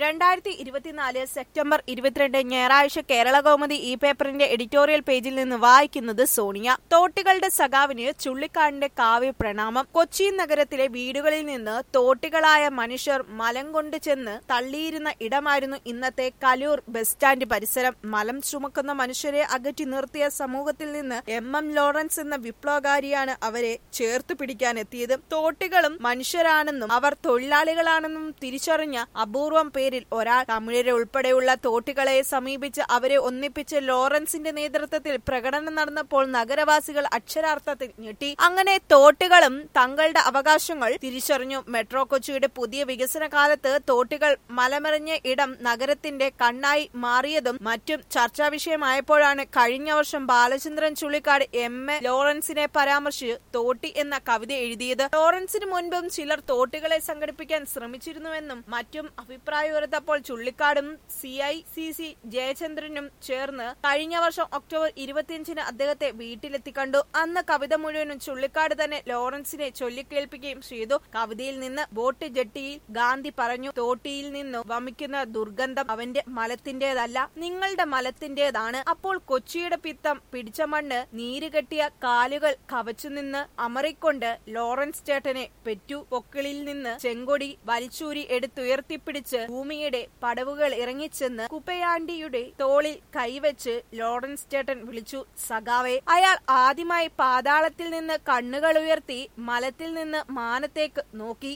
രണ്ടായിരത്തി ഇരുപത്തിനാല് സെപ്റ്റംബർ ഇരുപത്തിരണ്ട് ഞായറാഴ്ച കേരള കൗമുദി ഈ പേപ്പറിന്റെ എഡിറ്റോറിയൽ പേജിൽ നിന്ന് വായിക്കുന്നത് സോണിയ തോട്ടികളുടെ സഖാവിന് ചുള്ളിക്കാടിന്റെ കാവ്യ പ്രണാമം കൊച്ചി നഗരത്തിലെ വീടുകളിൽ നിന്ന് തോട്ടികളായ മനുഷ്യർ മലം കൊണ്ട് ചെന്ന് തള്ളിയിരുന്ന ഇടമായിരുന്നു ഇന്നത്തെ കലൂർ ബസ് സ്റ്റാൻഡ് പരിസരം മലം ചുമക്കുന്ന മനുഷ്യരെ അകറ്റി നിർത്തിയ സമൂഹത്തിൽ നിന്ന് എം എം ലോറൻസ് എന്ന വിപ്ലവകാരിയാണ് അവരെ ചേർത്ത് പിടിക്കാനെത്തിയത് തോട്ടികളും മനുഷ്യരാണെന്നും അവർ തൊഴിലാളികളാണെന്നും തിരിച്ചറിഞ്ഞ അപൂർവം പേരിൽ ഒരാൾ തമിഴരെ ഉൾപ്പെടെയുള്ള തോട്ടികളെ സമീപിച്ച് അവരെ ഒന്നിപ്പിച്ച് ലോറൻസിന്റെ നേതൃത്വത്തിൽ പ്രകടനം നടന്നപ്പോൾ നഗരവാസികൾ അക്ഷരാർത്ഥത്തിൽ ഞെട്ടി അങ്ങനെ തോട്ടുകളും തങ്ങളുടെ അവകാശങ്ങൾ തിരിച്ചറിഞ്ഞു മെട്രോ കൊച്ചിയുടെ പുതിയ വികസന കാലത്ത് തോട്ടികൾ മലമറിഞ്ഞ ഇടം നഗരത്തിന്റെ കണ്ണായി മാറിയതും മറ്റും ചർച്ചാ വിഷയമായപ്പോഴാണ് കഴിഞ്ഞ വർഷം ബാലചന്ദ്രൻ ചുള്ളിക്കാട് എം എ ലോറൻസിനെ പരാമർശിച്ച് തോട്ടി എന്ന കവിത എഴുതിയത് ലോറൻസിന് മുൻപും ചിലർ തോട്ടികളെ സംഘടിപ്പിക്കാൻ ശ്രമിച്ചിരുന്നുവെന്നും മറ്റും അഭിപ്രായം ഉയർത്തപ്പോൾ ചുള്ളിക്കാടും സി ഐ സി സി ജയചന്ദ്രനും ചേർന്ന് കഴിഞ്ഞ വർഷം ഒക്ടോബർ ഇരുപത്തിയഞ്ചിന് അദ്ദേഹത്തെ വീട്ടിലെത്തി കണ്ടു അന്ന് കവിത മുഴുവനും ചുള്ളിക്കാട് തന്നെ ലോറൻസിനെ ചൊല്ലിക്കേൾപ്പിക്കുകയും ചെയ്തു കവിതയിൽ നിന്ന് ബോട്ട് ജെട്ടിയിൽ ഗാന്ധി പറഞ്ഞു തോട്ടിയിൽ നിന്നു വമിക്കുന്ന ദുർഗന്ധം അവന്റെ മലത്തിന്റേതല്ല നിങ്ങളുടെ മലത്തിന്റേതാണ് അപ്പോൾ കൊച്ചിയുടെ പിത്തം പിടിച്ച മണ്ണ് നീര് കെട്ടിയ കാലുകൾ കവച്ചുനിന്ന് അമറിക്കൊണ്ട് ലോറൻസ് ചേട്ടനെ പെറ്റു പൊക്കിളിൽ നിന്ന് ചെങ്കൊടി വലിച്ചൂരി എടുത്തുയർത്തിപ്പിടിച്ച് ഭൂമിയുടെ പടവുകൾ ഇറങ്ങിച്ചെന്ന് കുപ്പയാണ്ടിയുടെ തോളിൽ കൈവച്ച് ലോറൻസ് ചേട്ടൻ വിളിച്ചു സഖാവെ അയാൾ ആദ്യമായി പാതാളത്തിൽ നിന്ന് കണ്ണുകൾ ഉയർത്തി മലത്തിൽ നിന്ന് മാനത്തേക്ക് നോക്കി